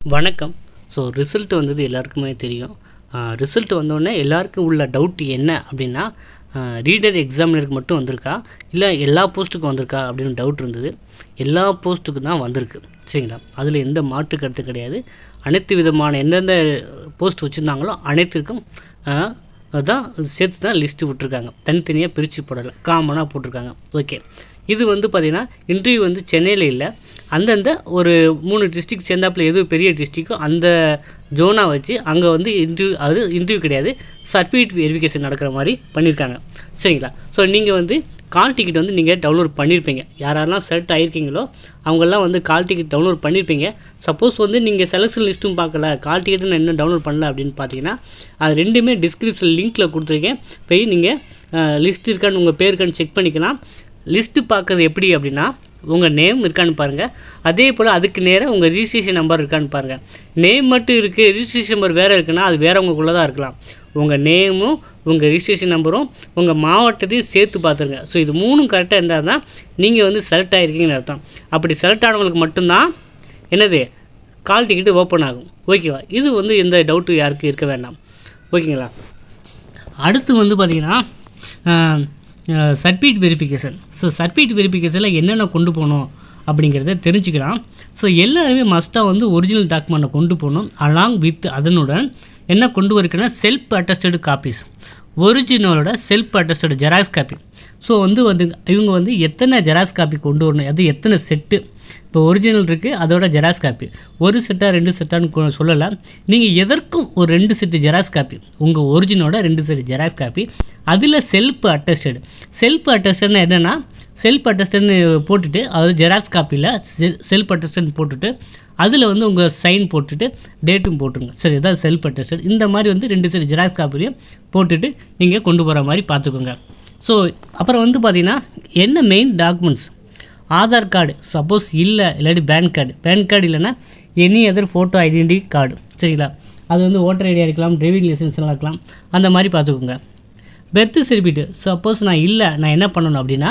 வணக்கம் so result வந்தது எல்லாருக்குமே தெரியும் ரிசல்ட் வந்தோடனே எல்லாருக்கும் உள்ள டவுட் என்ன அப்படின்னா ரீடர் எக்ஸாமினருக்கு மட்டும் வந்திருக்கா இல்லை எல்லா போஸ்ட்டுக்கும் வந்திருக்கா அப்படின்னு டவுட் இருந்தது எல்லா போஸ்ட்டுக்கும் தான் வந்திருக்கு சரிங்களா அதில் எந்த மாற்று கருத்து கிடையாது அனைத்து விதமான எந்தெந்த போஸ்ட் வச்சுருந்தாங்களோ அனைத்திற்கும் தான் சேர்த்து தான் லிஸ்ட்டு விட்ருக்காங்க தனித்தனியாக பிரித்து போடலை காமனாக போட்டிருக்காங்க ஓகே இது வந்து பார்த்திங்கன்னா இன்டர்வியூ வந்து சென்னையில் இல்லை அந்தந்த ஒரு மூணு டிஸ்ட்ரிக்ட் சேர்ந்தாப்புல எது பெரிய டிஸ்ட்ரிக்கோ அந்த ஜோனாக வச்சு அங்கே வந்து இன்டர்வியூ அது இன்டர்வியூ கிடையாது சர்டிஃபிகேட் வெரிஃபிகேஷன் நடக்கிற மாதிரி பண்ணியிருக்காங்க சரிங்களா ஸோ நீங்கள் வந்து கால் டிக்கெட் வந்து நீங்கள் டவுன்லோட் பண்ணியிருப்பீங்க யாரெல்லாம் செலக்ட் ஆகிருக்கீங்களோ அவங்கெல்லாம் வந்து கால் டிக்கெட் டவுன்லோட் பண்ணியிருப்பீங்க சப்போஸ் வந்து நீங்கள் செலக்ஷன் லிஸ்ட்டும் பார்க்கல கால் டிக்கெட்டு நான் இன்னும் டவுன்லோட் பண்ணல அப்படின்னு பார்த்தீங்கன்னா அது ரெண்டுமே டிஸ்கிரிப்ஷன் லிங்க்கில் கொடுத்துருக்கேன் போய் நீங்கள் லிஸ்ட் இருக்கான்னு உங்கள் பேர் இருக்கான்னு செக் பண்ணிக்கலாம் லிஸ்ட்டு பார்க்குறது எப்படி அப்படின்னா உங்கள் நேம் இருக்கான்னு பாருங்கள் அதே போல் அதுக்கு நேராக உங்கள் ரிஜிஸ்ட்ரேஷன் நம்பர் இருக்கான்னு பாருங்கள் நேம் மட்டும் இருக்குது ரிஜிஸ்ட்ரேஷன் நம்பர் வேறு இருக்குன்னா அது வேறவங்களுக்குள்ளே தான் இருக்கலாம் உங்கள் நேமும் உங்கள் ரிஜிஸ்ட்ரேஷன் நம்பரும் உங்கள் மாவட்டத்தையும் சேர்த்து பார்த்துருங்க ஸோ இது மூணும் கரெக்டாக இருந்தால் தான் நீங்கள் வந்து செலக்ட் ஆகிருக்கீங்கன்னு அர்த்தம் அப்படி செலக்ட் ஆனவங்களுக்கு மட்டும்தான் என்னது கால் டிக்கெட்டு ஓப்பன் ஆகும் ஓகேவா இது வந்து எந்த டவுட்டும் யாருக்கும் இருக்க வேண்டாம் ஓகேங்களா அடுத்து வந்து பார்த்திங்கன்னா சர்டிஃபிகேட் வெரிஃபிகேஷன் ஸோ சர்டிஃபிகேட் வெரிஃபிகேஷனில் என்னென்ன கொண்டு போகணும் அப்படிங்கிறத தெரிஞ்சுக்கலாம் ஸோ எல்லாருமே மஸ்ட்டாக வந்து ஒரிஜினல் டாக்குமெண்ட்டை கொண்டு போகணும் அலாங் வித் அதனுடன் என்ன கொண்டு வரைக்குன்னா செல்ஃப் அட்டஸ்டடு காப்பீஸ் ஒரிஜினலோட self attested xerox copy so வந்து வந்து இவங்க வந்து எத்தனை ஜெராக்ஸ் காப்பி கொண்டு வரணும் அது எத்தனை செட்டு இப்போ ஒரிஜினல் இருக்குது அதோட ஜெராக்ஸ் காப்பி ஒரு செட்டாக ரெண்டு செட்டான்னு சொல்லலை நீங்கள் எதற்கும் ஒரு ரெண்டு செட்டு ஜெராக்ஸ் காப்பி உங்கள் ஒரிஜினலோட ரெண்டு செட்டு ஜெராக்ஸ் காப்பி அதில் செல்ஃப் அட்டஸ்டடு செல்ஃப் அட்டஸ்டட்னு என்னென்னா செல்ஃப் அட்டஸ்டட்னு போட்டுட்டு அதாவது ஜெராக்ஸ் காப்பியில் செல் செல்ஃப் அட்டஸ்டட்னு போட்டுட்டு அதில் வந்து உங்கள் சைன் போட்டுட்டு டேட்டும் போட்டுருங்க சரி இதான் செல்ஃப் அட்டஸ்டட் இந்த மாதிரி வந்து ரெண்டு செட் ஜெராக்ஸ் காப்பிலையும் போட்டுட்டு நீங்கள் கொண்டு போகிற மாதிரி பார்த்துக்கோங்க ஸோ அப்புறம் வந்து பார்த்திங்கன்னா என்ன main documents Aadhaar card suppose இல்லை இல்லாட்டி பேன் கார்டு பேன் கார்டு இல்லைன்னா any other photo identity card சரிங்களா அது வந்து ஓட்டர் ஐடியா இருக்கலாம் டிரைவிங் லைசன்ஸ்லாம் இருக்கலாம் அந்த மாதிரி பார்த்துக்கோங்க பெர்த்து சர்டிஃபிகேட் சப்போஸ் நான் இல்லை நான் என்ன பண்ணணும் அப்படின்னா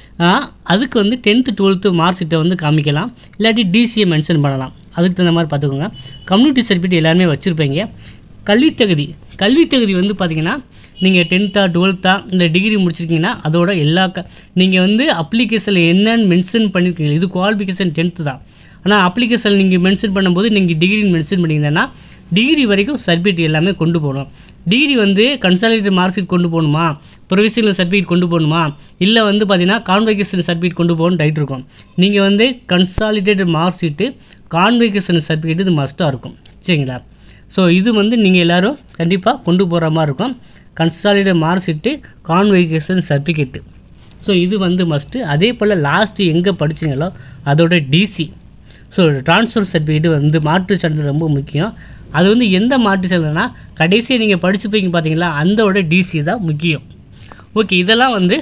அதுக்கு வந்து டென்த்து டுவெல்த்து மார்க் ஷீட்டை வந்து காமிக்கலாம் இல்லாட்டி டிசியை மென்ஷன் பண்ணலாம் அதுக்கு தகுந்த மாதிரி பார்த்துக்கோங்க கம்யூனிட்டி சர்டிஃபிகேட் எல்லாருமே வச்சுருப்பீங்க கல்வித் தகுதி கல்வித் தகுதி வந்து பார்த்திங்கன்னா நீங்கள் டென்த்தா டுவெல்த்தா இந்த டிகிரி முடிச்சிருக்கீங்கன்னா அதோட எல்லா க நீங்கள் வந்து அப்ளிகேஷனில் என்னென்னு மென்ஷன் பண்ணியிருக்கீங்க இது குவாலிஃபிகேஷன் டென்த்து தான் ஆனால் அப்ளிகேஷன் நீங்கள் மென்ஷன் பண்ணும்போது நீங்கள் டிகிரி மென்ஷன் பண்ணிங்கன்னா டிகிரி வரைக்கும் சர்டிஃபிகேட் எல்லாமே கொண்டு போகணும் டிகிரி வந்து கன்சாலிடேட் மார்க் ஷீட் கொண்டு போகணுமா ப்ரொவிஷனல் சர்டிஃபிகேட் கொண்டு போகணுமா இல்லை வந்து பார்த்தீங்கன்னா கான்வெகேஷன் சர்டிஃபிகேட் கொண்டு போகணும்னு டைட் இருக்கும் நீங்கள் வந்து consolidated mark sheet convocation certificate இது மஸ்ட்டாக இருக்கும் சரிங்களா ஸோ இது வந்து நீங்கள் எல்லோரும் கண்டிப்பாக கொண்டு போகிற மாதிரி இருக்கும் consolidate mark sheet convocation certificate so இது வந்து மஸ்ட்டு அதே போல் லாஸ்ட்டு எங்கே படிச்சிங்களோ அதோட டிசி ஸோ ட்ரான்ஸ்ஃபர் சர்டிஃபிகேட் வந்து மாற்று சான்றிதழ் ரொம்ப முக்கியம் அது வந்து எந்த மாற்று சான்றிதழ்னா கடைசியாக நீங்கள் படிச்சுப்பீங்க பார்த்தீங்களா அந்தோட டிசி தான் முக்கியம் ஓகே இதெல்லாம் வந்து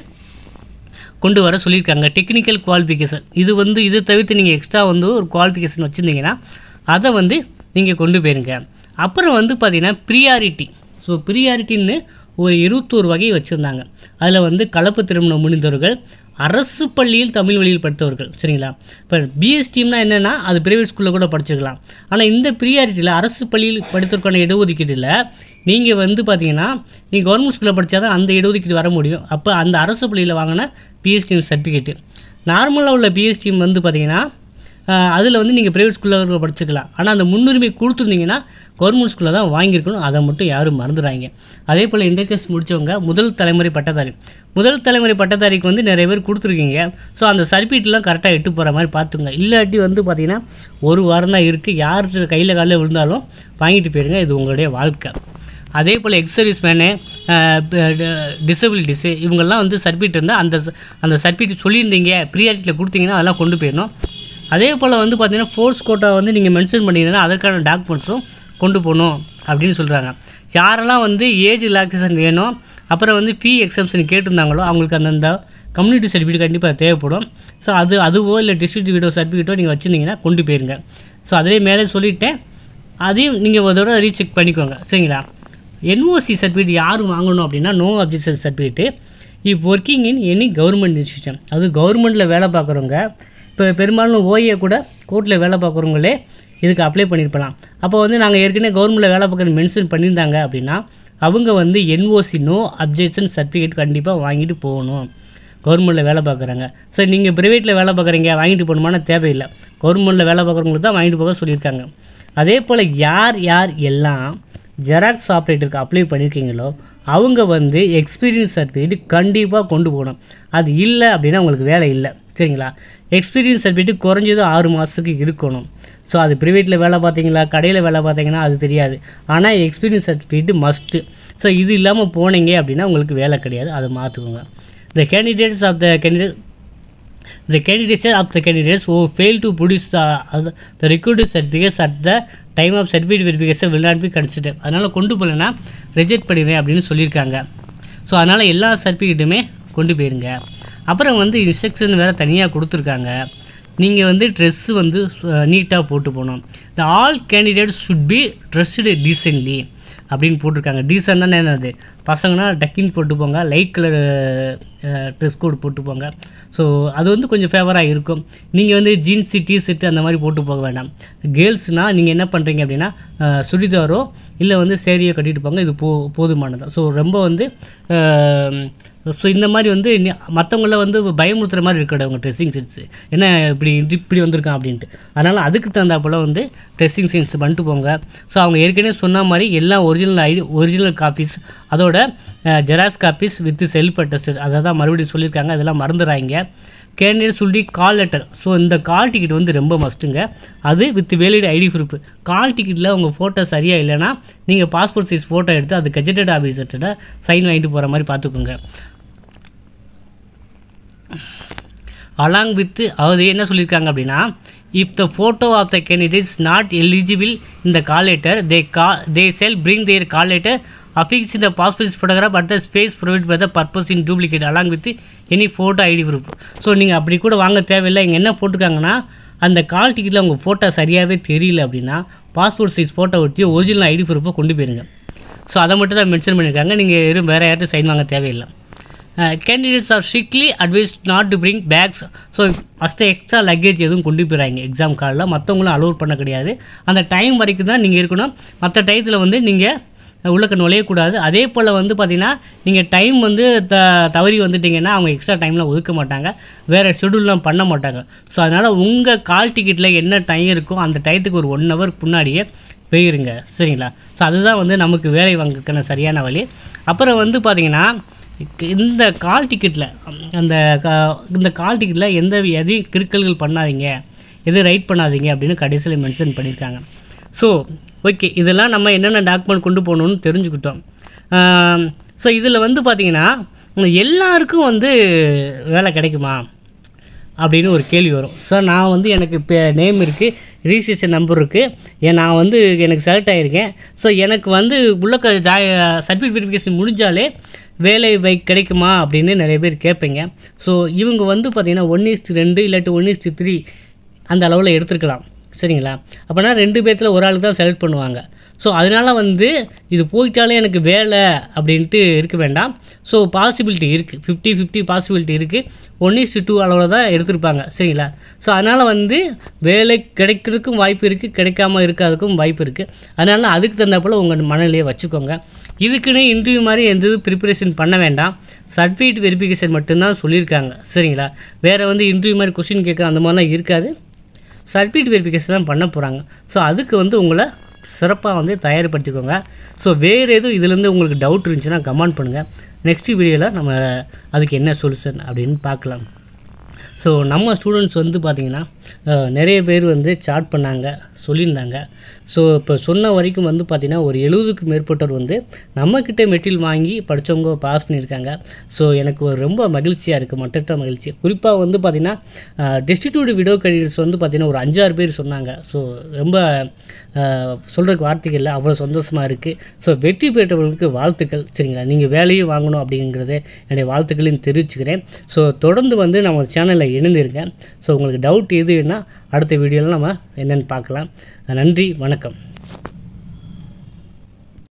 கொண்டு வர சொல்லியிருக்காங்க டெக்னிக்கல் குவாலிஃபிகேஷன் இது வந்து இது தவிர்த்து நீங்கள் எக்ஸ்ட்ரா வந்து ஒரு குவாலிஃபிகேஷன் வச்சுருந்தீங்கன்னா அதை வந்து நீங்கள் கொண்டு போயிருங்க அப்புறம் வந்து பார்த்திங்கன்னா ப்ரியாரிட்டி ஸோ ப்ரியாரிட்டின்னு ஒரு இருபத்தோரு வகை வச்சுருந்தாங்க அதில் வந்து கலப்பு திருமணம் முடிந்தவர்கள் அரசு பள்ளியில் தமிழ் வழியில் படித்தவர்கள் சரிங்களா இப்போ பிஎஸ்டிம்னா என்னென்னா அது ப்ரைவேட் ஸ்கூலில் கூட படிச்சுக்கலாம் ஆனால் இந்த ப்ரியாரிட்டியில் அரசு பள்ளியில் படித்தவருக்கான இடஒதுக்கீட்டில் நீங்கள் வந்து பார்த்தீங்கன்னா நீங்கள் கவர்மெண்ட் ஸ்கூலில் படித்தா தான் அந்த இடஒதுக்கீடு வர முடியும் அப்போ அந்த அரசு பள்ளியில் வாங்கின பிஎஸ்டிஎம் சர்டிஃபிகேட்டு நார்மலாக உள்ள பிஎஸ்டிஎம் வந்து பார்த்தீங்கன்னா அதில் வந்து நீங்கள் ப்ரைவேட் ஸ்கூலில் படிச்சுக்கலாம் ஆனால் அந்த முன்னுரிமை கொடுத்துருந்தீங்கன்னா கவர்மெண்ட் ஸ்கூலில் தான் வாங்கியிருக்கணும் அதை மட்டும் யாரும் மறந்துடுறாங்க அதே போல் இன்டர்கேஸ் முடித்தவங்க முதல் தலைமுறை பட்டதாரி முதல் தலைமுறை பட்டதாரிக்கு வந்து நிறைய பேர் கொடுத்துருக்கீங்க ஸோ அந்த சர்டிஃபிகேட்லாம் கரெக்டாக எட்டு போகிற மாதிரி பார்த்துங்க இல்லாட்டி வந்து பார்த்திங்கன்னா ஒரு வாரம் தான் இருக்குது யார் கையில் காலில் விழுந்தாலும் வாங்கிட்டு போயிருங்க இது உங்களுடைய வாழ்க்கை அதே போல் எக்ஸ் சர்வீஸ் மேனு டிசபிலிட்டிஸு இவங்கெல்லாம் வந்து சர்டிஃபிகேட் இருந்தால் அந்த அந்த சர்டிஃபிகேட் சொல்லியிருந்தீங்க ப்ரியாரிட்டியில் கொடுத்தீங்கன்னா அதெல்லாம் கொண்டு போயிடணும் அதே போல் வந்து பார்த்திங்கன்னா ஃபோர்ஸ் கோட்டா வந்து நீங்கள் மென்ஷன் பண்ணிங்கன்னா அதற்கான டாக்குமெண்ட்ஸும் கொண்டு போகணும் அப்படின்னு சொல்கிறாங்க யாரெல்லாம் வந்து ஏஜ் ரிலாக்ஸேஷன் வேணும் அப்புறம் வந்து ஃபீ எக்ஸம்ஷன் கேட்டிருந்தாங்களோ அவங்களுக்கு அந்தந்த கம்யூனிட்டி சர்டிஃபிகேட் கண்டிப்பாக தேவைப்படும் ஸோ அது அதுவோ இல்லை டிஸ்ட்ரிக்டிவிட்டோ சர்டிஃபிகேட்டோ நீங்கள் வச்சுருந்தீங்கன்னா கொண்டு போயிருங்க ஸோ அதிலே மேலே சொல்லிவிட்டேன் அதையும் நீங்கள் ஒரு தடவை ரீசெக் பண்ணிக்கோங்க சரிங்களா என்ஓசி சர்டிஃபிகேட் யார் வாங்கணும் அப்படின்னா no objection certificate if working in any government institution அது கவர்மெண்ட்டில் வேலை பார்க்குறவங்க இப்போ பெரும்பாலும் ஓஏ கூட கோர்ட்டில் வேலை பார்க்குறவங்களே இதுக்கு அப்ளை பண்ணியிருக்கலாம் அப்போ வந்து நாங்கள் ஏற்கனவே கவர்மெண்ட்டில் வேலை பார்க்குறது மென்ஷன் பண்ணியிருந்தாங்க அப்படின்னா அவங்க வந்து என்ஓசி நோ அப்ஜெக்ஷன் சர்டிஃபிகேட் கண்டிப்பாக வாங்கிட்டு போகணும் கவர்மெண்ட்டில் வேலை பார்க்குறாங்க சரி நீங்கள் ப்ரைவேட்டில் வேலை பார்க்குறீங்க வாங்கிட்டு போகணுமான தேவையில்லை கவர்மெண்ட்டில் வேலை பார்க்குறவங்களுக்கு தான் வாங்கிட்டு போக சொல்லியிருக்காங்க அதே போல் யார் யார் எல்லாம் ஜெராக்ஸ் ஆப்ரேட்டருக்கு அப்ளை பண்ணியிருக்கீங்களோ அவங்க வந்து எக்ஸ்பீரியன்ஸ் சர்டிஃபிகேட் கண்டிப்பாக கொண்டு போகணும் அது இல்லை அப்படின்னா உங்களுக்கு வேலை இல்லை சரிங்களா எக்ஸ்பீரியன்ஸ் சர்டிஃபிகேட் குறைஞ்சது ஆறு மாதத்துக்கு இருக்கணும் ஸோ அது ப்ரைவேட்டில் வேலை பார்த்தீங்களா கடையில் வேலை பார்த்தீங்கன்னா அது தெரியாது ஆனால் எக்ஸ்பீரியன்ஸ் சர்டிஃபிகேட் மஸ்ட்டு ஸோ இது இல்லாமல் போனீங்க அப்படின்னா உங்களுக்கு வேலை கிடையாது அதை மாற்றுக்கோங்க the candidates of the candidate the candidates of the candidates who fail to produce the, other- the required certificates at the time of certificate verification will not be considered அதனால் கொண்டு போகலன்னா ரிஜெக்ட் பண்ணிடுவேன் அப்படின்னு சொல்லியிருக்காங்க ஸோ அதனால் எல்லா சர்டிஃபிகேட்டுமே கொண்டு போயிருங்க அப்புறம் வந்து இன்ஸ்ட்ரக்ஷன் வேறு தனியாக கொடுத்துருக்காங்க நீங்கள் வந்து ட்ரெஸ்ஸு வந்து நீட்டாக போட்டு போகணும் the all candidates should be dressed decently அப்படின்னு போட்டிருக்காங்க டீசெண்டான என்னது பசங்கன்னா டக்கின் போட்டு போங்க லைட் கலர் ட்ரெஸ் கோட் போட்டு போங்க ஸோ அது வந்து கொஞ்சம் ஃபேவராக இருக்கும் நீங்கள் வந்து ஜீன்ஸு டிஷர்ட்டு அந்த மாதிரி போட்டு போக வேண்டாம் கேர்ள்ஸ்னால் நீங்கள் என்ன பண்ணுறீங்க அப்படின்னா அஹ், சுடிதாரோ இல்லை வந்து சேரீயோ கட்டிட்டு போங்க இது போ போதுமானது ஸோ ரொம்ப வந்து ஸோ இந்த மாதிரி வந்து மற்றவங்கள வந்து பயமுறுத்துற மாதிரி இருக்கக்கூடாது உங்கள் ட்ரெஸ்ஸிங் சென்ஸ் என்ன இப்படி இப்படி வந்திருக்கான் அப்படின்ட்டு அதனால் அதுக்கு தகுந்தாப்போல் வந்து ட்ரெஸ்ஸிங் சென்ஸ் பண்ணிட்டு போங்க ஸோ அவங்க ஏற்கனவே சொன்ன மாதிரி எல்லா ஒரிஜினல் ஐடி ஒரிஜினல் காப்பீஸ் அதோட xerox copies with self attested அதை தான் மறுபடியும் சொல்லியிருக்காங்க அதெல்லாம் மறந்துடுறாங்க கேண்டிடேட் சொல்லி கால் லெட்டர் ஸோ இந்த கால் டிக்கெட் வந்து ரொம்ப மஸ்ட்டுங்க அது with valid ID proof call டிக்கெட்டில் உங்கள் ஃபோட்டோ சரியாக இல்லைன்னா நீங்கள் பாஸ்போர்ட் சைஸ் ஃபோட்டோ எடுத்து அது கெஜெட்டட் ஆஃபீஸர்கிட்ட சைன் வாங்கிட்டு போகிற மாதிரி பார்த்துக்கோங்க அலாங் வித் அதாவது என்ன சொல்லியிருக்காங்க அப்படின்னா if the photo of the candidates not eligible இந்த கால் லெட்டர் தே கா they shall bring their call letter affix இந்த passport photograph at the space provide by the purpose in duplicate along with any photo ID proof so நீங்கள் அப்படி கூட வாங்க தேவையில்லை இங்கே என்ன போட்டிருக்காங்கன்னா அந்த கால் டிக்கெட்டில் உங்கள் ஃபோட்டோ சரியாகவே தெரியல அப்படின்னா பாஸ்போர்ட் சைஸ் ஃபோட்டோ ஒட்டி ஒரிஜினல் ஐடி ப்ரூஃபை கொண்டு போயிருங்க ஸோ அதை மட்டும் தான் மென்ஷன் பண்ணியிருக்காங்க நீங்கள் எதுவும் வேறு யார்ட்டும் சைன் வாங்க தேவையில்லை candidates are strictly advise not to bring bags so first extra luggage எதுவும் கொண்டு போயிடாங்க எக்ஸாம் கார்டில் மற்றவங்களும் அலோவ் பண்ண கிடையாது அந்த டைம் வரைக்கும் தான் நீங்கள் இருக்கணும் மற்ற டயத்தில் வந்து நீங்கள் உள்ளக்க நுழையக்கூடாது அதே போல் வந்து பார்த்திங்கன்னா நீங்கள் டைம் வந்து த தவறி வந்துட்டிங்கன்னா அவங்க எக்ஸ்ட்ரா டைமில் ஒதுக்க மாட்டாங்க வேறு ஷெடியூல்லாம் பண்ண மாட்டாங்க ஸோ அதனால் உங்கள் கால் டிக்கெட்டில் என்ன டைம் இருக்கோ அந்த டயத்துக்கு ஒரு ஒன் ஹவர் முன்னாடியே போயிருங்க சரிங்களா ஸோ அதுதான் வந்து நமக்கு வேலை வாங்குறதுக்கான சரியான வழி அப்புறம் வந்து பார்த்திங்கன்னா இந்த கால் டிக்கெட்டில் அந்த கா- இந்த கால் டிக்கெட்டில் எந்த எதையும் கிறுக்கல்கள் பண்ணாதீங்க எதுவும் ரைட் பண்ணாதீங்க அப்படின்னு கடைசியில் மென்ஷன் பண்ணியிருக்காங்க ஸோ ஓகே இதெல்லாம் நம்ம என்னென்ன டாக்குமெண்ட் கொண்டு போகணும்னு தெரிஞ்சுக்கிட்டோம் ஸோ இதில் வந்து பார்த்திங்கன்னா எல்லாருக்கும் வந்து வேலை கிடைக்குமா அப்படின்னு ஒரு கேள்வி வரும் சார் நான் வந்து எனக்கு இப்போ நேம் இருக்குது ரிஜிஸ்ட்ரேஷன் நம்பர் இருக்குது ஏன் நான் வந்து எனக்கு செலக்ட் ஆகியிருக்கேன் ஸோ எனக்கு வந்து உள்ள சர்டிஃபிகேட் வெரிஃபிகேஷன் முடிஞ்சாலே வேலை வை கிடைக்குமா அப்படின்னு நிறைய பேர் கேட்பீங்க ஸோ இவங்க வந்து பார்த்திங்கன்னா ஒன் இஸ்ட் ரெண்டு இல்லாட்டி ஒன் இஸ்ட் த்ரீ அந்த அளவில் எடுத்துருக்கலாம் சரிங்களா அப்போனா ரெண்டு பேர்த்தில் ஒரு ஆளுக்கு தான் செலக்ட் பண்ணுவாங்க ஸோ அதனால் வந்து இது போயிட்டாலே எனக்கு வேலை அப்படின்ட்டு இருக்க வேண்டாம் ஸோ பாசிபிலிட்டி இருக்குது ஃபிஃப்டி ஃபிஃப்டி பாசிபிலிட்டி இருக்குது ஒன் இஸ் டூ அளவில் தான் எடுத்திருப்பாங்க சரிங்களா ஸோ அதனால் வந்து வேலை கிடைக்கிறதுக்கும் வாய்ப்பு இருக்குது கிடைக்காம இருக்காதுக்கும் வாய்ப்பு இருக்குது அதனால் அதுக்கு தகுந்தாப்புல உங்கள் மனநிலையை வச்சுக்கோங்க இதுக்குன்னு இன்டர்வியூ மாதிரி எந்த ப்ரிப்பரேஷன் பண்ண வேண்டாம் சர்டிஃபிகேட் வெரிஃபிகேஷன் மட்டும்தான் சொல்லியிருக்காங்க சரிங்களா வேறு வந்து இன்டர்வியூ மாதிரி கொஸ்டின் கேட்குற அந்த மாதிரிலாம் இருக்காது சர்டிஃபிகேட் வெரிஃபிகேஷன் தான் பண்ண போகிறாங்க ஸோ அதுக்கு வந்து உங்களை சிறப்பாக வந்து தயார்படுத்திக்கோங்க ஸோ வேறு எதுவும் இதுலேருந்து உங்களுக்கு டவுட் இருந்துச்சுன்னா கமெண்ட் பண்ணுங்கள் நெக்ஸ்ட் வீடியோவில் நம்ம அதுக்கு என்ன சொல்யூஷன் அப்படின்னு பார்க்கலாம் ஸோ நம்ம ஸ்டூடெண்ட்ஸ் வந்து பார்த்திங்கன்னா அஹ், நிறைய பேர் வந்து சாட் பண்ணாங்க சொல்லியிருந்தாங்க ஸோ இப்போ சொன்ன வரைக்கும் வந்து பார்த்திங்கன்னா ஒரு எழுபதுக்கு மேற்பட்டோர் வந்து நம்மக்கிட்ட மெட்டீரியல் வாங்கி படித்தவங்க பாஸ் பண்ணியிருக்காங்க ஸோ எனக்கு ஒரு ரொம்ப மகிழ்ச்சியாக இருக்குது மற்றற்ற மகிழ்ச்சி குறிப்பாக வந்து பார்த்திங்கன்னா டெஸ்டிடியூட் விடோ கேண்டிடேட்ஸ் வந்து பார்த்திங்கன்னா ஒரு அஞ்சாறு பேர் சொன்னாங்க ஸோ ரொம்ப சொல்கிறதுக்கு வார்த்தைகள் இல்லை அவ்வளோ சந்தோஷமாக இருக்குது ஸோ வெற்றி பெற்றவர்களுக்கு வாழ்த்துக்கள் சரிங்களா நீங்கள் வேலையும் வாங்கணும் அப்படிங்கிறத என்னுடைய வாழ்த்துக்களையும் தெரிவிச்சுக்கிறேன் ஸோ தொடர்ந்து வந்து நம்ம சேனலில் இணைந்திருங்க ஸோ உங்களுக்கு டவுட் எதுன்னா அடுத்த வீடியோவில் நம்ம என்னென்னு பார்க்கலாம் நன்றி வணக்கம்